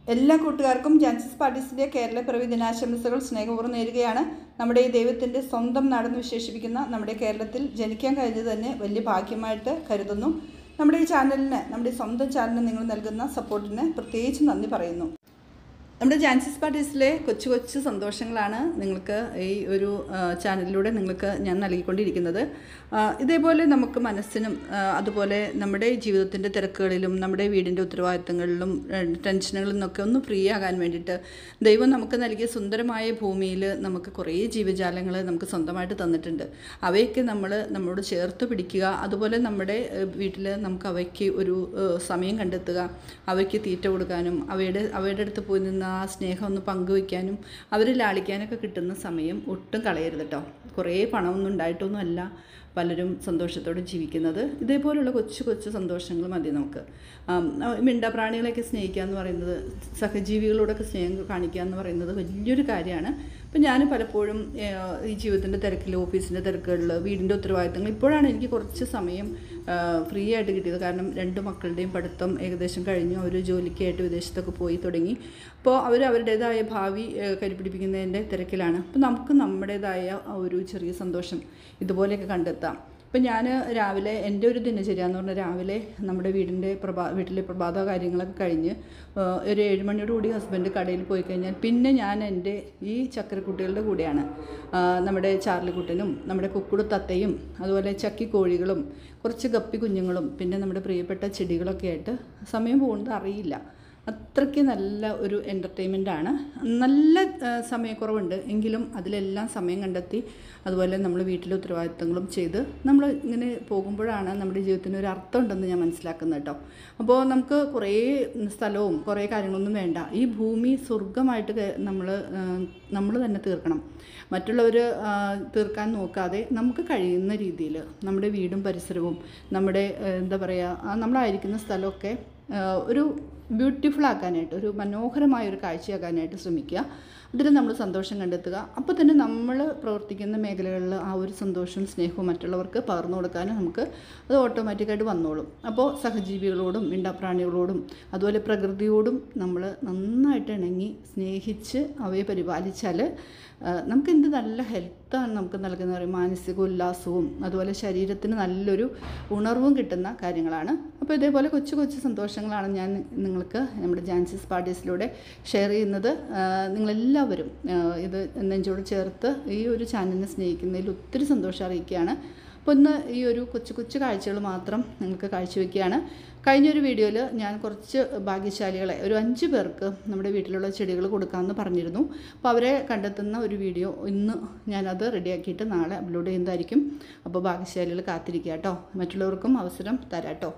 എല്ലാ കൂട്ടുകാർക്കും ജാൻസിസ് പാർട്ടീസിൻ്റെ കേരള പിറവി ദിനാശംസകൾ സ്നേഹപൂർവ്വം നേരുകയാണ് നമ്മുടെ ഈ ദൈവത്തിൻ്റെ സ്വന്തം നാടെന്ന് വിശേഷിപ്പിക്കുന്ന നമ്മുടെ കേരളത്തിൽ ജനിക്കാൻ കഴിഞ്ഞത് തന്നെ വലിയ ഭാഗ്യമായിട്ട് കരുതുന്നു നമ്മുടെ ഈ ചാനലിന് നമ്മുടെ ഈ സ്വന്തം ചാനലിന് നിങ്ങൾ നൽകുന്ന സപ്പോർട്ടിന് പ്രത്യേകിച്ച് നന്ദി പറയുന്നു നമ്മുടെ ജാൻസിസ് പാർട്ടീസിലെ കൊച്ചു കൊച്ചു സന്തോഷങ്ങളാണ് നിങ്ങൾക്ക് ഈ ഒരു ആ, ചാനലിലൂടെ നിങ്ങൾക്ക് ഞാൻ നൽകിക്കൊണ്ടിരിക്കുന്നത് ആ, ഇതേപോലെ നമുക്ക് മനസ്സിനും ആ, അതുപോലെ നമ്മുടെ ജീവിതത്തിൻ്റെ തിരക്കുകളിലും നമ്മുടെ വീടിൻ്റെ ഉത്തരവാദിത്തങ്ങളിലും ആ, ടെൻഷനുകളിൽ നിന്നൊക്കെ ഒന്ന് ഫ്രീ ആകാൻ വേണ്ടിയിട്ട് ദൈവം നമുക്ക് നൽകിയ സുന്ദരമായ ഭൂമിയിൽ നമുക്ക് കുറേ ജീവജാലങ്ങൾ നമുക്ക് സ്വന്തമായിട്ട് തന്നിട്ടുണ്ട് അവയൊക്കെ നമ്മൾ നമ്മളോട് ചേർത്ത് പിടിക്കുക അതുപോലെ നമ്മുടെ വീട്ടിൽ നമുക്ക് അവയ്ക്ക് ഒരു ഏഹ്, സമയം കണ്ടെത്തുക അവയ്ക്ക് തീറ്റ കൊടുക്കാനും അവയുടെ അവയുടെ അടുത്ത് പോയി നിന്ന് ആ സ്നേഹം ഒന്ന് പങ്കുവയ്ക്കാനും അവരെ ലാളിക്കാനൊക്കെ കിട്ടുന്ന സമയം ഒട്ടും കളയരുത് കേട്ടോ കുറേ പണമൊന്നും ഉണ്ടായിട്ടൊന്നും അല്ല പലരും സന്തോഷത്തോടെ ജീവിക്കുന്നത് ഇതേപോലുള്ള കൊച്ചു കൊച്ചു സന്തോഷങ്ങൾ മതി നമുക്ക് ആം, ആ, മിണ്ടാപ്രാണികളെയൊക്കെ സ്നേഹിക്കുക എന്ന് പറയുന്നത് സഹജീവികളോടൊക്കെ സ്നേഹം കാണിക്കുക എന്ന് പറയുന്നത് വലിയൊരു കാര്യമാണ് അപ്പം ഞാൻ പലപ്പോഴും ഏഹ്, ഈ ജീവിതത്തിൻ്റെ തിരക്കിൽ ഓഫീസിൻ്റെ തിരക്കുകളിൽ വീടിൻ്റെ ഉത്തരവാദിത്തങ്ങൾ ഇപ്പോഴാണ് എനിക്ക് കുറച്ച് സമയം ഫ്രീ ആയിട്ട് കിട്ടിയത് കാരണം രണ്ട് മക്കളുടെയും പഠിത്തം ഏകദേശം കഴിഞ്ഞു അവർ ജോലിക്കായിട്ട് വിദേശത്തൊക്കെ പോയി തുടങ്ങി അപ്പോൾ അവർ അവരുടേതായ ഭാവി ഏഹ്, കരുപിടിപ്പിക്കുന്നതിൻ്റെ തിരക്കിലാണ് അപ്പോൾ നമുക്ക് നമ്മുടേതായ ആ ഒരു ചെറിയ സന്തോഷം ഇതുപോലെയൊക്കെ കണ്ടെത്താം ഇപ്പം ഞാൻ രാവിലെ എൻ്റെ ഒരു ദിനചര്യ എന്ന് പറഞ്ഞാൽ രാവിലെ നമ്മുടെ വീടിൻ്റെ പ്രഭാ വീട്ടിലെ പ്രഭാത കാര്യങ്ങളൊക്കെ കഴിഞ്ഞ് ആ, ഒരു ഏഴ് മണിയോട് കൂടി ഹസ്ബൻഡ് കടയിൽ പോയി കഴിഞ്ഞാൽ പിന്നെ ഞാൻ എൻ്റെ ഈ ചക്കരക്കുട്ടികളുടെ കൂടെയാണ് ആ, നമ്മുടെ ചാർലിക്കുട്ടനും നമ്മുടെ കുക്കുടു തത്തയും അതുപോലെ ചക്കി കോഴികളും കുറച്ച് ഗപ്പി കുഞ്ഞുങ്ങളും പിന്നെ നമ്മുടെ പ്രിയപ്പെട്ട ചെടികളൊക്കെ ആയിട്ട് സമയം പോകുന്നത് അറിയില്ല അത്രയ്ക്ക് നല്ല ഒരു എൻ്റർടൈൻമെൻ്റ് ആണ് നല്ല ആ, സമയക്കുറവുണ്ട് എങ്കിലും അതിലെല്ലാം സമയം കണ്ടെത്തി അതുപോലെ നമ്മൾ വീട്ടിലെ ഉത്തരവാദിത്തങ്ങളും ചെയ്ത് നമ്മൾ ഇങ്ങനെ പോകുമ്പോഴാണ് നമ്മുടെ ജീവിതത്തിന് ഒരു അർത്ഥം ഉണ്ടെന്ന് ഞാൻ മനസ്സിലാക്കുന്നത് കേട്ടോ അപ്പോൾ നമുക്ക് കുറേ സ്ഥലവും കുറേ കാര്യങ്ങളൊന്നും വേണ്ട ഈ ഭൂമി സ്വർഗമായിട്ട് നമ്മൾ നമ്മൾ തന്നെ തീർക്കണം മറ്റുള്ളവർ തീർക്കാൻ നോക്കാതെ നമുക്ക് കഴിയുന്ന രീതിയിൽ നമ്മുടെ വീടും പരിസരവും നമ്മുടെ ആ, എന്താ പറയുക നമ്മളായിരിക്കുന്ന സ്ഥലമൊക്കെ ആ, ഒരു ബ്യൂട്ടിഫുൾ ആക്കാനായിട്ട് ഒരു മനോഹരമായ ഒരു കാഴ്ചയാക്കാനായിട്ട് ശ്രമിക്കുക അതിൽ നമ്മൾ സന്തോഷം കണ്ടെത്തുക അപ്പോൾ തന്നെ നമ്മൾ പ്രവർത്തിക്കുന്ന മേഖലകളിൽ ആ ഒരു സന്തോഷവും സ്നേഹവും മറ്റുള്ളവർക്ക് പകർന്നു കൊടുക്കാനും നമുക്ക് അത് ഓട്ടോമാറ്റിക്കായിട്ട് വന്നോളും അപ്പോൾ സഹജീവികളോടും മിണ്ടാപ്രാണികളോടും അതുപോലെ പ്രകൃതിയോടും നമ്മൾ നന്നായിട്ട് ഇണങ്ങി സ്നേഹിച്ച് അവയെ പരിപാലിച്ചാൽ ആ, നമുക്ക് എന്ത് നല്ല ഹെൽത്താണ് നമുക്ക് നൽകുന്ന ഒരു മാനസിക ഉല്ലാസവും അതുപോലെ ശരീരത്തിന് നല്ലൊരു ഉണർവും കിട്ടുന്ന കാര്യങ്ങളാണ് അപ്പോൾ ഇതേപോലെ കൊച്ചു കൊച്ചു സന്തോഷങ്ങളാണ് ഞാൻ നിങ്ങൾക്ക് നമ്മുടെ ജാൻസിസ് പാർട്ടീസിലൂടെ ഷെയർ ചെയ്യുന്നത് ആ, നിങ്ങളെല്ലാവരും ആ, ഇത് നെഞ്ചോട് ചേർത്ത് ഈ ഒരു ചാനലിനെ സ്നേഹിക്കുന്നതിൽ ഒത്തിരി സന്തോഷം അറിയിക്കുകയാണ് അപ്പോൾ ഇന്ന് ഈ ഒരു കൊച്ചു കൊച്ചു കാഴ്ചകൾ മാത്രം നിങ്ങൾക്ക് കാഴ്ചവെക്കുകയാണ് കഴിഞ്ഞൊരു വീഡിയോയിൽ ഞാൻ കുറച്ച് ഭാഗ്യശാലികളെ ഒരു അഞ്ച് പേർക്ക് നമ്മുടെ വീട്ടിലുള്ള ചെടികൾ കൊടുക്കാമെന്ന് പറഞ്ഞിരുന്നു അപ്പോൾ അവരെ കണ്ടെത്തുന്ന ഒരു വീഡിയോ ഇന്ന് ഞാനത് റെഡിയാക്കിയിട്ട് നാളെ അപ്ലോഡ് ചെയ്യുന്നതായിരിക്കും അപ്പോൾ ഭാഗ്യശാലികൾ കാത്തിരിക്കുക കേട്ടോ മറ്റുള്ളവർക്കും അവസരം തരാം കേട്ടോ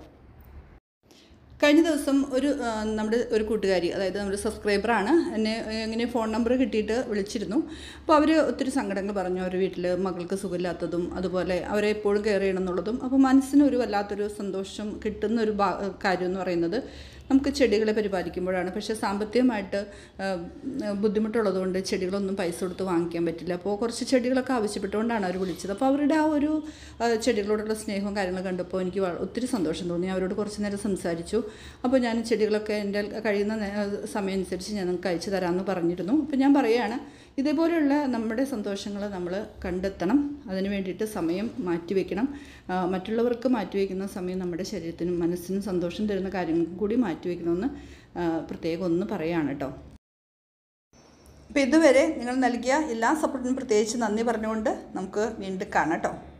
കഴിഞ്ഞ ദിവസം ഒരു ആ, നമ്മുടെ ഒരു കൂട്ടുകാരി അതായത് നമ്മുടെ സബ്സ്ക്രൈബറാണ് എന്നെ ഇങ്ങനെ ഫോൺ നമ്പർ കിട്ടിയിട്ട് വിളിച്ചിരുന്നു അപ്പോൾ അവർ ഒത്തിരി സങ്കടങ്ങൾ പറഞ്ഞു അവരുടെ വീട്ടിൽ മകൾക്ക് സുഖമില്ലാത്തതും അതുപോലെ അവരെ എപ്പോഴും കെയർ ചെയ്യണം എന്നുള്ളതും അപ്പോൾ മനസ്സിന് ഒരു വല്ലാത്തൊരു സന്തോഷം കിട്ടുന്ന ഒരു ഭാ കാര്യം എന്ന് പറയുന്നത് നമുക്ക് ചെടികളെ പരിപാലിക്കുമ്പോഴാണ് പക്ഷേ സാമ്പത്തികമായിട്ട് ആ, ബുദ്ധിമുട്ടുള്ളതുകൊണ്ട് ചെടികളൊന്നും പൈസ കൊടുത്ത് വാങ്ങിക്കാൻ പറ്റില്ല അപ്പോൾ കുറച്ച് ചെടികളൊക്കെ ആവശ്യപ്പെട്ടുകൊണ്ടാണ് അവർ വിളിച്ചത് അപ്പോൾ അവരുടെ ആ ഒരു ആ, ചെടികളോടുള്ള സ്നേഹവും കാര്യങ്ങളും കണ്ടപ്പോൾ എനിക്ക് വ- ഒത്തിരി സന്തോഷം തോന്നി അവരോട് കുറച്ച് നേരം സംസാരിച്ചു അപ്പോൾ ഞാൻ ചെടികളൊക്കെ എൻ്റെ കഴിയുന്ന നേ- സമയം അനുസരിച്ച് ഞാൻ നിങ്ങൾക്ക് അയച്ചു തരാമെന്ന് പറഞ്ഞിരുന്നു അപ്പോൾ ഞാൻ പറയുകയാണ് ഇതേപോലെയുള്ള നമ്മുടെ സന്തോഷങ്ങൾ നമ്മൾ കണ്ടെത്തണം അതിന് വേണ്ടിയിട്ട് സമയം മാറ്റിവെക്കണം ആ, മറ്റുള്ളവർക്ക് മാറ്റിവെക്കുന്ന സമയം നമ്മുടെ ശരീരത്തിനും മനസ്സിനും സന്തോഷം തരുന്ന കാര്യങ്ങൾക്കും കൂടി മാറ്റിവെക്കണമെന്ന് ആ, പ്രത്യേകം ഒന്ന് പറയുകയാണ് കേട്ടോ അപ്പോൾ ഇതുവരെ നിങ്ങൾ നൽകിയ എല്ലാ സപ്പോർട്ടിനും പ്രത്യേകിച്ച് നന്ദി പറഞ്ഞുകൊണ്ട് നമുക്ക് വീണ്ടും കാണാം കേട്ടോ